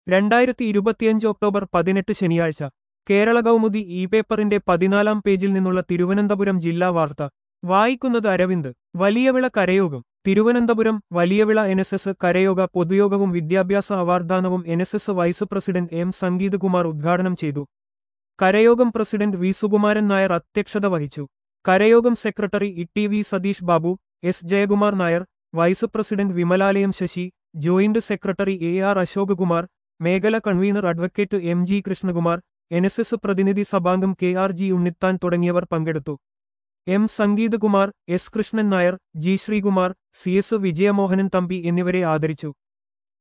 രണ്ടായിരത്തി ഇരുപത്തിയഞ്ച് ഒക്ടോബർ പതിനെട്ട് ശനിയാഴ്ച കേരള കൗമുദി ഇ പേപ്പറിന്റെ പതിനാലാം പേജിൽ നിന്നുള്ള തിരുവനന്തപുരം ജില്ലാ വാർത്ത വായിക്കുന്നത് അരവിന്ദ് വലിയവിള കരയോഗം Thiruvananthapuram Valiyavila N S S കരയോഗ പൊതുയോഗവും വിദ്യാഭ്യാസ അവാർഡാനവും N S S vice president M Sangeeth Kumar ഉദ്ഘാടനം ചെയ്തു കരയോഗം പ്രസിഡന്റ് വി സുകുമാരൻ നായർ അധ്യക്ഷത വഹിച്ചു കരയോഗം secretary E T V Satheesh Babu S Jayakumar Nair vice president Vimalalayam Sasi joint secretary A R Ashok Kumar മേഖല convener advocate M G Krishnakumar N S S പ്രതിനിധി സഭാംഗം കെ ആർ ജി ഉണ്ണിത്താൻ തുടങ്ങിയവർ പങ്കെടുത്തു M Sangeeth Kumar S Krishnan Nair G Sreekumar C S Vijayamohanan Thampi എന്നിവരെ ആദരിച്ചു